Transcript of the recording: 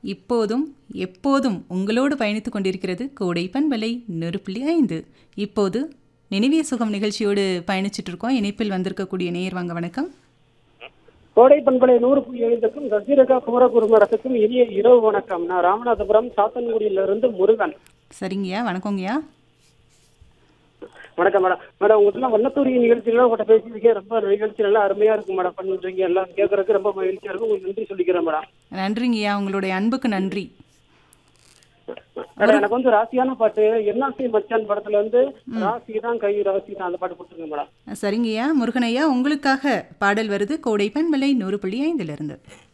இப்போதும் எப்போதும் உங்களோடு பயணித்துக் கொண்டிருக்கிறது கோடை பண்பலை நூறு புள்ளி ஐந்து இப்போது நினைவிய சுகம் நிகழ்ச்சியோடு பயணிச்சுட்டு இருக்கோம் இணைப்பில் வந்திருக்கக்கூடிய நேயர் வாங்க வணக்கம் கோடை பண்பலை நூறு புள்ளி ஐந்துக்கும் ரசிரகா குமரகுருமடத்துக்கும் இனிய இரவு வணக்கம் நான் ராமநாதபுரம் சாத்தன்குடியிலிருந்து முருகன் சரிங்கய்யா வணக்கங்கய்யா வணக்கம் மேடம் மேடம் உங்கள்கிட்ட வண்ணத்தூரிய நிகழ்ச்சியெல்லாம் உங்கள்கிட்ட பேசியிருக்கேன் ரொம்ப நிகழ்ச்சி நல்லா அருமையா இருக்கும் மேடம் பண்ணுறீங்க எல்லாம் கேட்கறதுக்கு ரொம்ப மகிழ்ச்சியா இருக்கும் உங்களுக்கு நன்றி சொல்லிக்கிறேன் மேடம் நன்றிங்கய்யா உங்களுடைய அன்புக்கு நன்றி மேடம் எனக்கு வந்து ராசியான பாட்டு என்ஆர்சி மச்சான் படத்துல வந்து ராசி தான் கை ராசி தான் அந்த பாட்டு போட்டுருங்க மேடம் சரிங்கய்யா முருகனையா உங்களுக்காக பாடல் வருது கோடை பண்பலை நூறு புள்ளி ஐந்திலிருந்து